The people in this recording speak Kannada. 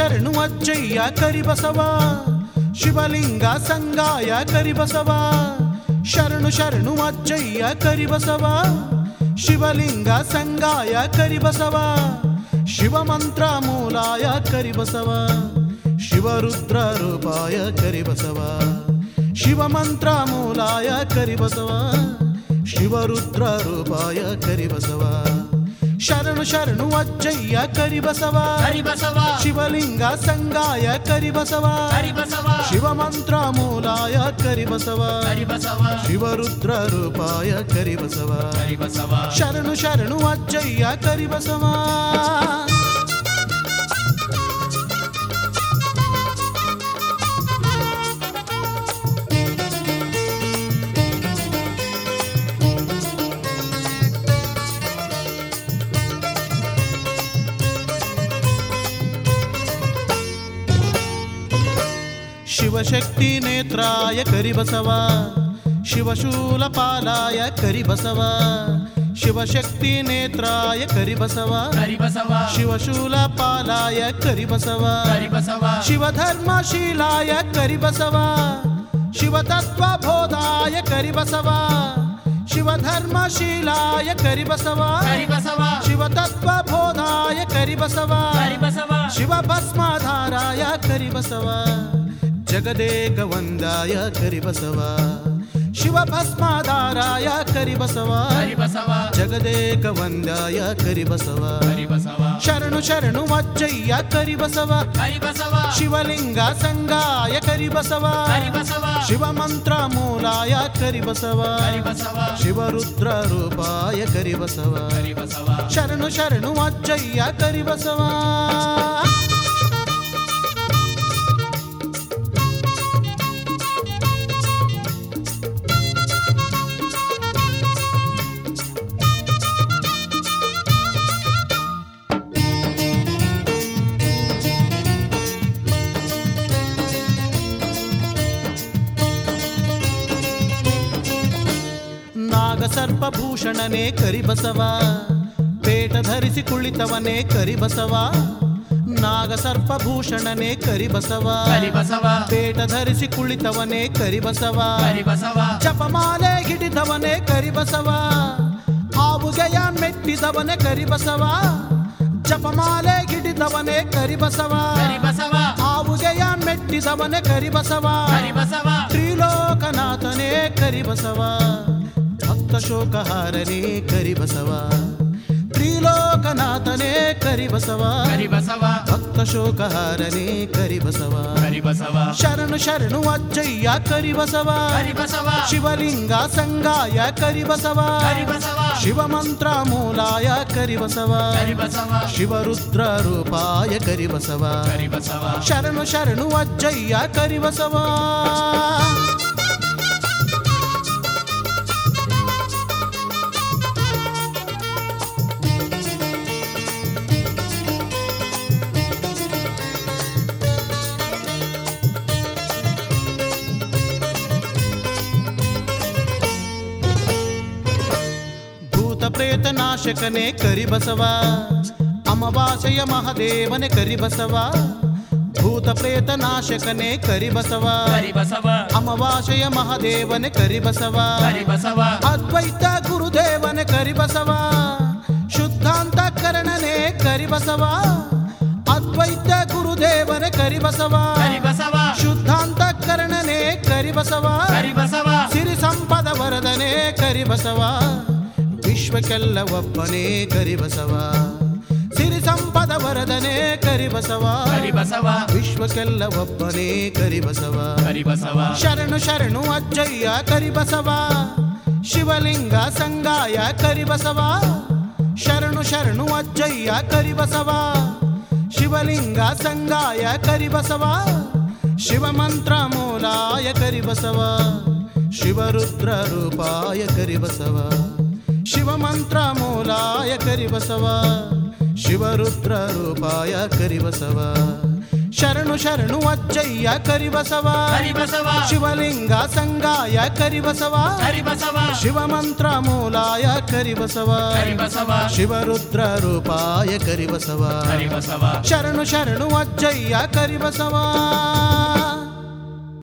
ಶರಣು ಅಜ್ಜಯ್ಯ ಕರಿಬಸವ ಶಿವಲಿಂಗ ಸಂಗಾಯ ಕರಿಬಸವ ಶರಣು ಶರಣು ಅಜ್ಜಯ್ಯ ಕರಿಬಸವ ಶಿವಲಿಂಗ ಸಂಗಾಯ ಕರಿಬಸವ ಶಿವಮಂತ್ರ ಮೂಲಾಯ ಕರಿಬಸವ ಶಿವರುದ್ರ ರೂಪಾಯ ಕರಿಬಸವ ಶಿವಮಂತ್ರ ಮೂಲಾಯ ಕರಿಬಸವ ಶಿವರುದ್ರ ರೂಪಾಯ ಕರಿಬಸವ ಶರಣು ಶರಣು ಅಜ್ಜಯ್ಯ ಕರಿಬಸವ ಹರಿಬಸವ ಶಿವಲಿಂಗ ಸಂಗಾಯ ಕರಿಬಸವ ಹರಿಬಸವ ಶಿವಮಂತ್ರ ಮೂಲಾಯ ಕರಿಬಸವ ಹರಿಬಸವ ಶಿವರುದ್ರ ರೂಪಾಯ ಕರಿಬಸವ ಹರಿಬಸವ ಶರಣು ಶರಣು ಅಜ್ಜಯ್ಯ ಕರಿಬಸವ ಶಿವಶಕ್ತಿ ನೇತ್ರಾಯ ಕರಿಬಸವ ಶಿವಶೂಲ ಪಾಲಾಯ ಕರಿಬಸವ ಶಿವಶಕ್ತಿ ನೇತ್ರಾಯ ಕರಿಬಸವ ಹರಿಬಸವ ಶಿವಶೂಲ ಪಾಲಾಯ ಕರಿಬಸವ ಹರಿಬಸವ ಶಿವಧರ್ಮಶೀಲಾಯ ಕರಿಬಸವ ಶಿವತತ್ವ ಬೋಧಾಯ ಕರಿಬಸವ ಶಿವಧರ್ಮಶೀಲಾಯ ಕರಿಬಸವ ಹರಿಬಸವ ಶಿವತತ್ವ ಬೋಧಾಯ ಕರಿಬಸವ ಹರಿಬಸವ ಶಿವಭಸ್ಮಾಧಾರಾಯ ಕರಿಬಸವ ಜಗದೇಕ ವಂದಾಯ ಕರಿಬಸವ ಶಿವಭಸ್ಮಾಧಾರಾಯ ಕರಿಬಸವ ಹರಿಬಸವ ಜಗದೇಕ ವಂದಾಯ ಕರಿಬಸವ ಹರಿಬಸವ ಶರಣು ಶರಣು ಅಜ್ಜಯ್ಯ ಕರಿಬಸವ ಹರಿಬಸವ ಶಿವಲಿಂಗ ಸಂಗಾಯ ಕರಿಬಸವ ಹರಿಬಸವ ಶಿವಮಂತ್ರ ಮೂಲಾಯ ಕರಿಬಸವ ಹರಿಬಸವ ಶಿವರುದ್ರ ರೂಪಾಯ ಕರಿಬಸವ ಹರಿಬಸವ ಶರಣು ಶರಣು ಅಜ್ಜಯ್ಯ ಕರಿಬಸವ ನಾಗಸರ್ಪಭೂಷಣನೇ ಕರಿಬಸವ ಪೇಟ ಧರಿಸಿ ಕುಳಿತವನೇ ಕರಿಬಸವ ನಾಗಸರ್ಪಭೂಷಣನೇ ಕರಿಬಸವ ಹರಿಬಸವ ಪೇಟ ಧರಿಸಿ ಕುಳಿತವನೇ ಕರಿಬಸವ ಹರಿಬಸವ ಜಪಮಾಲೆ ಹಿಡಿದವನೇ ಕರಿಬಸವ ಆವುಗೆಯ ಮೆಟ್ಟಿದವನೇ ಕರಿಬಸವ ಜಪಮಾಲೆ ಹಿಡಿದವನೇ ಕರಿಬಸವ ಹರಿಬಸವ ಆವುಗೆಯ ಮೆಟ್ಟಿದವನೇ ಕರಿಬಸವ ಹರಿಬಸವ ತ್ರಿಲೋಕನಾಥನೇ ಕರಿಬಸವ ಭಕ್ತ ಶೋಕಹಾರನೇ ಕರಿಬಸವ ತ್ರಿಲೋಕನಾಥನೇ ಕರಿಬಸವ ಹರಿಬಸವ ಭಕ್ತ ಶೋಕಹಾರನೇ ಕರಿಬಸವ ಹರಿಬಸವ ಶರಣು ಶರಣು ಅಜ್ಜಯ್ಯ ಕರಿಬಸವ ಹರಿಬಸವ ಶಿವಲಿಂಗ ಸಂಗಾಯ ಕರಿಬಸವ ಹರಿಬಸವ ಶಿವಮಂತ್ರ ಮೂಲಾಯ ಕರಿಬಸವ ಹರಿಬಸವ ಶಿವರುದ್ರ ರೂಪಾಯ ಕರಿಬಸವ ಹರಿಬಸವ ಶರಣು ಶರಣು ಅಜ್ಜಯ್ಯ ಕರಿಬಸವ ಭೂತ ಪ್ರೇತ ನಾಶಕನೇ ಕರಿಬಸವ ಅಮವಾಸೆಯ ಮಹದೇವನೇ ಕರಿಬಸವ ಭೂತ ಪ್ರೇತ ನಾಶಕನೇ ಕರಿಬಸವ ಹರಿಬಸವ ಅಮವಾಸೆಯ ಮಹದೇವನೇ ಕರಿಬಸವ ಹರಿಬಸವ ಅದ್ವೈತ ಗುರುದೇವನೇ ಕರಿಬಸವ ಶುದ್ಧಾಂತ ಕರಣನೇ ಕರಿಬಸವ ಅದ್ವೈತ ಗುರುದೇವನೇ ಕರಿಬಸವ ಹರಿಬಸವ ಶುದ್ಧಾಂತ ಕರಣನೇ ಕರಿಬಸವ ಹರಿಬಸವ ಸಿರಿ ಸಂಪದ ವರದನೇ ಕರಿಬಸವ ವಿಶ್ವಕ್ಕೆಲ್ಲ ಒಬ್ಬನೇ ಕರಿಬಸವ ಸಿರಿ ಸಂಪದ ವರದನೇ ಕರಿಬಸವ ಹರಿಬಸವ ವಿಶ್ವಕ್ಕೆಲ್ಲ ಒಬ್ಬನೇ ಕರಿಬಸವ ಹರಿಬಸವ ಶರಣು ಶರಣು ಅಜ್ಜಯ್ಯ ಕರಿಬಸವ ಶಿವಲಿಂಗ ಸಂಗಾಯ ಕರಿಬಸವ ಶರಣು ಶರಣು ಅಜ್ಜಯ್ಯ ಕರಿಬಸವ ಶಿವಲಿಂಗ ಸಂಗಾಯ ಕರಿಬಸವ ಶಿವಮಂತ್ರ ಮೂಲಾಯ ಕರಿಬಸವ ಶಿವರುದ್ರ ರೂಪಾಯ ಕರಿಬಸವ ಶಿವಮಂತ್ರ ಮೂಲಾಯ ಕರಿಬಸವ ಶಿವರುದ್ರ ರೂಪಾಯ ಕರಿಬಸವ ಶರಣು ಶರಣು ಅಜ್ಜಯ್ಯ ಕರಿಬಸವ ಹರಿಬಸವ ಶಿವಲಿಂಗ ಸಂಗಾಯ ಕರಿಬಸವ ಹರಿಬಸವ ಶಿವಮಂತ್ರ ಮೂಲಾಯ ಕರಿಬಸವ ಹರಿಬಸವ ಶಿವರುದ್ರ ರೂಪಾಯ ಕರಿಬಸವ ಹರಿಬಸವ ಶರಣು ಶರಣು ಅಜ್ಜಯ್ಯ ಕರಿಬಸವ